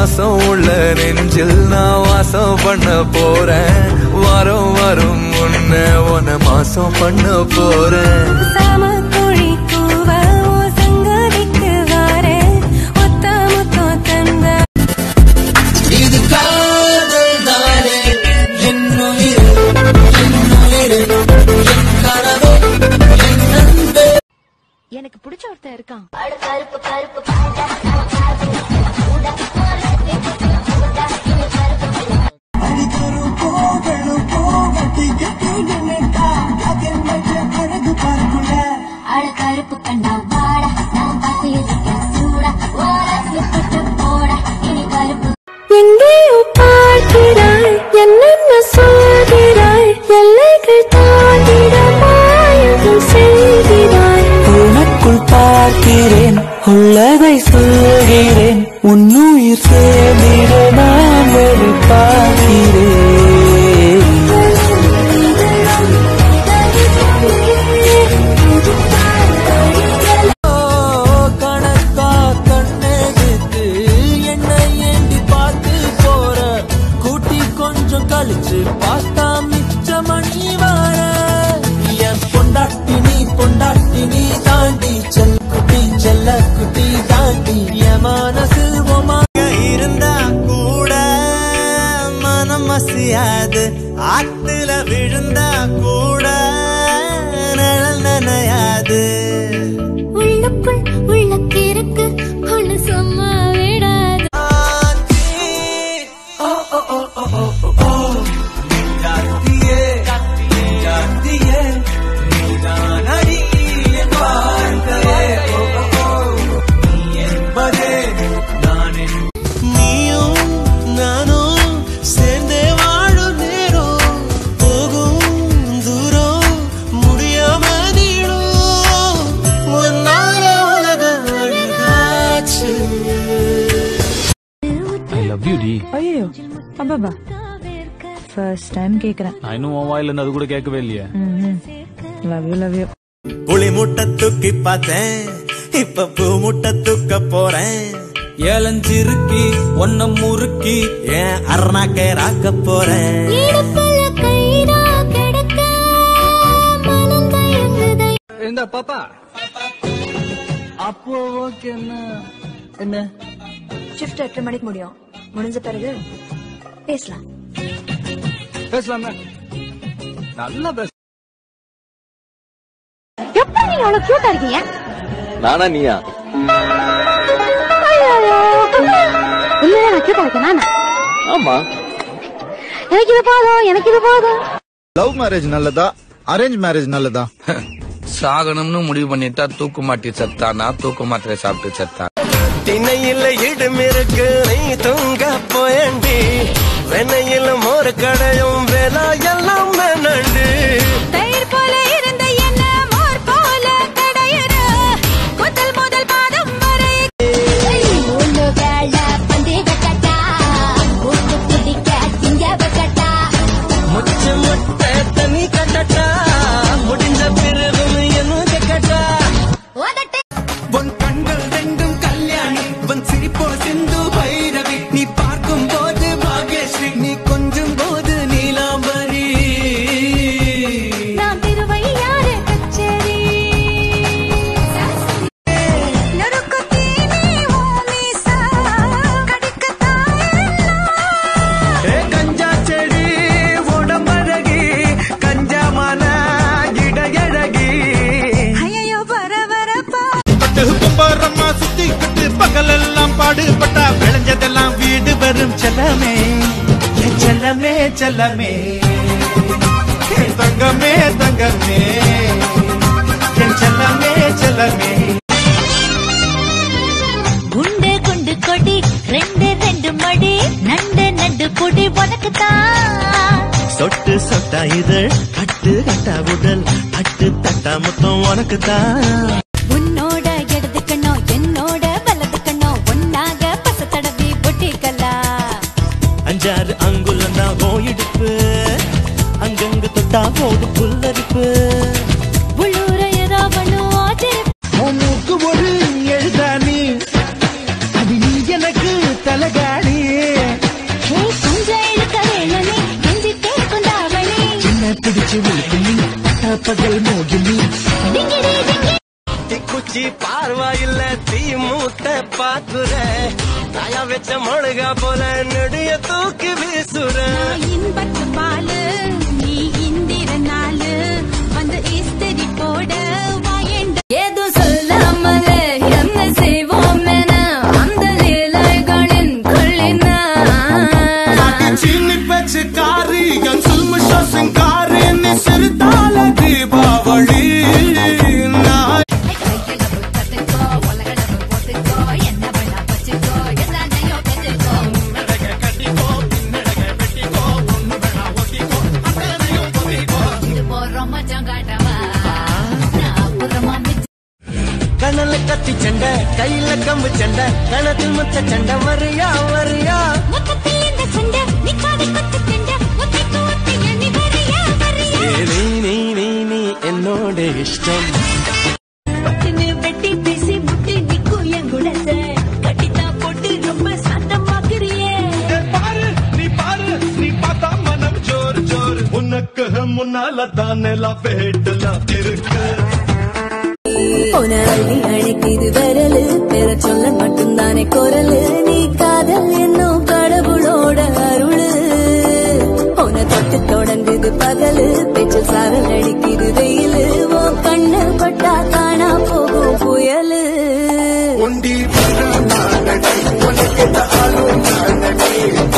மாசம் உள்ள நெஞ்சில் நான் வாசம் பண்ண போறேன் வாரம் வரும் முன்ன உன மாசம் பண்ண போறேன் சாமக்கோழி கூவ ஓ சங்கதிக்கு வாரேன் ஒத்த முத்தம் தந்த இது காதல் தானே என்னுயிர் என்னுயிர் என் கனவே என் அன்பே எனக்கு பிடிச்ச ஒருத்தன் இருக்கான் அழகருப்பு கண்டா வாடா நான் பார்த்து இருக்கேன் சூடா ஓரத்து போடா இனி கருப்பு எங்கேயோ பார்க்கிறாய் என்னென்ன சொல்கிறாய் எல்லைகள் தாண்டிட மாயங்கள் செய்கிறாய் உனக்குள் பார்க்கிறேன் உள்ளதை சொல்கிறேன் உன்னுயிர் சேர்ந்திட நான் வழி பார்க்கிறேன் கணக்கா கண்ணெடுத்து என்னை ஏண்டி பார்த்து போற கூட்டி கொஞ்சம் கழிச்சு பார்த்தா மிச்ச மணி வர என் பொண்டாட்டி நீ பொண்டாட்டி நீ தாண்டி செல்ல குட்டி செல்ல குட்டி தாண்டி என் மனசு உமாக இருந்தா கூட மனம் மசியாது ஆத்துல விழுந்தா கூட நிழல் நனையாது உள்ளுக்குள் உள்ளக்கிருக்கு ஒண்ணு சும்மா விடாது நீயும் நானும் சேர்ந்தே வாழும் நேரம் போகும் தூரம் முடியாம நீடும் உன்னால உலக அழகாச்சு ஐ லவ் யூ டி ஐயோ அப்பாபா ஃபர்ஸ்ட் டைம் கேக்குறேன் நான் இன்னும் உன் வாயில இருந்து அது கூட கேட்கவே இல்லையே லவ் யூ லவ் யூ புளி முட்டை தூக்கி பார்த்தேன் இப்ப பூ முட்டை தூக்க போறேன் ஏலஞ்சிருக்கி ஒன்ன முறுக்கி ஏன் அருணாக்கே ராக்க போறேன் இடுப்புல கயிறா கிடக்க மனம் தயங்குதை இந்த பாப்பா அப்போ ஓகே என்ன என்ன ஷிஃப்ட் எட்டு மணிக்கு முடியும் முடிஞ்ச பிறகு பேசலாம் பேசலாமே நல்லா பேச எப்படி நீங்க அவ்வளவு கியூட்டா இருக்கீங்க நானா நீயா உண்மையா நான் கியூட்டா இருக்கேன் நானா ஆமா எனக்கு இது போதும் எனக்கு இது போதும் லவ் மேரேஜ் நல்லதா அரேஞ்ச் மேரேஜ் நல்லதா சாகணும்னு முடிவு பண்ணிட்டா தூக்கு மாட்டி செத்தானா தூக்கு மாத்திரை சாப்பிட்டு செத்தான் திணையில இடம் இருக்கு நீ தூங்க போயண்டி வெண்ணையில மோர் கடையும் வேலா எல்லாம் வேணண்டு தயிர் போல இருந்த என்ன மோர் போல கடையிற முதல் முதல் பாதம் வரை மூணு வேளை பந்தி கட்டா கூட்டு குடிக்க திங்க வைக்கட்டா முச்சு முட்டை தண்ணி கட்டட்டா முடிஞ்ச பிறகும் என்ன கட்டா ஓதட்டு உன் கண்கள் ரெண்டும் கல்யாணி உன் சிரிப்போ சிந்து பைரவி நீ பார்க்கும் போது பாக்யஸ்ரீ நீ கொஞ்சம் போது நீலாம்பரி நான் திருவையாறு கச்சேரி நொறுக்கு தீனி ஓமீசா கடிக்கத்தான் ஏ கஞ்சா செடி உடம்பழகி கஞ்சா மன இடையழகி ஐயோ வர வரப்பா பட்டு கும்பரம்மா சுத்திக்கிட்டு பகலெல்லாம் பாடுபட்டா விளைஞ்சதெல்லாம் வீடு வரும் செல்லமே என் செல்லமே செல்லமே என் தங்கமே தங்கமே என் செல்லமே செல்லமே குண்டு குண்டு கொடி ரெண்டு ரெண்டு மடி நண்டு நண்டு புடி உனக்கு தான் சொட்டு சொட்டா இதழ் கட்டு கட்டா உடல் அட்டு தட்டா முத்தம் உனக்கு தான் உன்னோட இடது கண்ணோ என்னோட வலது கண்ணோ ஒன்னாக பச தடவி பொட்டிக்கலா அஞ்சாறு அங்குலம் தான் ஓ இடுப்பு அங்கங்க தொட்டா போது புல்லரிப்பு உள்ளூர ஏதாவணும் ஆச்சரிய மூக்கு ஒரு எழுதாணி அது நீ எனக்கு தலகாணி பகல் மோகினி குச்சி பார்வாயில்ல தீ மூட்ட பாக்குற தாயா வச்ச மொழுகா போல நெடிய தூக்கி வீசுற இன்பத்து பாலு நீ இந்திர நாளு வந்து இஸ்திரி போட வாயண்ட ஏதோ சொல்லாமலே என்ன செய்வோம் என அந்த லீலைகளின் கொள்ளின சீனி பேச்சு காரி என் சுல்முஷோ சிங்காரி நீ சிறுதால தீபாவளி நான் கண்ணல கத்தி சண்டை கையில கம்பு சண்டை கணத்தில் முத்த சண்டை வரியா வரியா மொத்தத்தில் இந்த சண்டை நிக்காத கொத்து சண்டை ஒத்தைக்கு ஒத்தை எண்ணி வரையா வரையா ஏ, நீ நீ நீ நீ என்னோட இஷ்டம் பட்டுன்னு வெட்டி பேசி முட்டி நிக்கும் என் குணத்தை கட்டித்தா போட்டு ரொம்ப சாத்தமாக்குறியே பாரு நீ பாரு நீ பார்த்தா மனம் ஜோர் ஜோர் உனக்கு முன்னால தானே பேட்டலாம் இருக்கு உன அள்ளி அழைக்குது விரலு பெற சொல்ல மட்டும்தானே குரலு நீ காதல் என்னும் கடவுளோட அருளு உன தொட்டு தொடங்குது பகலு பெற்ற சாரல் அடிக்குது வெயிலு உன் கண்ணு பட்டா காணா போகும் புயலு ஒண்டி நானடி உனக்கு ஆளும் நானடி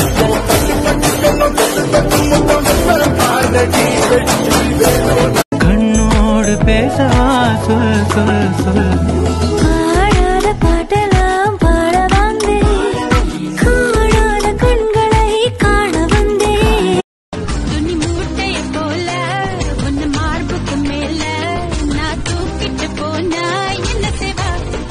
கண்ணோடு பேசவா சொல் சொல் சொல் பாடாத பாட்டெல்லாம் பாட வந்தேன் காணாத கண்களை காண வந்தேன் துணி மூட்டைய போல உன்ன மார்புக்கு மேல நான் தூக்கிட்டு போனா என்ன செய்வா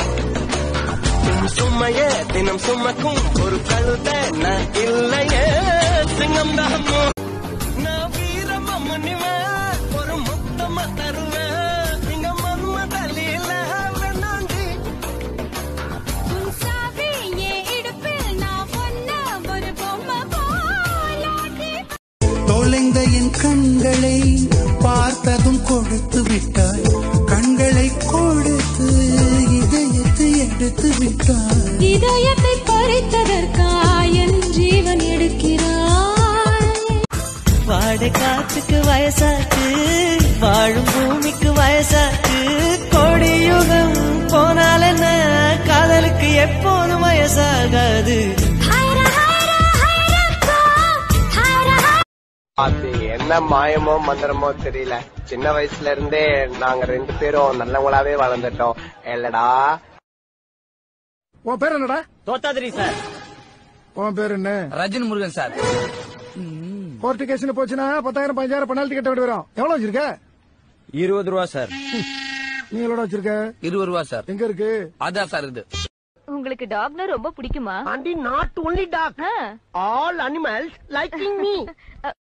சும்மைய தினம் சுமக்கும் ஒரு கழுத நான் இல்லையே சிங்கம் தாமோ நான் வீரம் முனிவன் ஒரு முத்தம தருவேன் இங்க மன்மதலில வேணாண்டி உன் சாவி என் இடுப்பில் நான் பொன்ன ஒரு பொம்மை போலாட்டி தொலைந்த என் கண்களை பார்த்ததும் கொடுத்து விட்டாய் கண்களை கொடுத்து இதயத்தை எடுத்து விட்டாய் இதயத்தை பறித்ததற்காய் என் ஜீவன் எடுக்கிறாய் வாடை காற்றுக்கு வயசாச்சு வாழும் பூமிக்கு வயசாச்சு கொடியுகம் போனால் என்ன காதலுக்கு எப்போதும் வயசாகாது ஹைரா ஹைரா ஹைரப்பா ஹைரா அது என்ன மாயமோ மந்திரமோ தெரியல சின்ன வயசுல இருந்தே நாங்க ரெண்டு பேரும் நல்லவங்களாவே வளர்ந்துட்டோம் இல்லடா உன் பேர் என்னடா தோத்தாதிரி சார் உன் பேர் என்ன ரஜினி முருகன் சார் கோர்ட்டு கேஸ்னு போச்சுன்னா பத்தாயிரம் பதினஞ்சாயிரம் பெனால்ட்டி கட்ட வேண்டி வரும் எவ்வளவு வச்சிருக்க இருபது ரூபா சார் நீ எவ்வளவு வச்சிருக்க இருபது ரூபா சார் எங்க இருக்கு அதான் சார் இது உங்களுக்கு டாக்னா ரொம்ப பிடிக்குமா aunty not only dog all animals liking me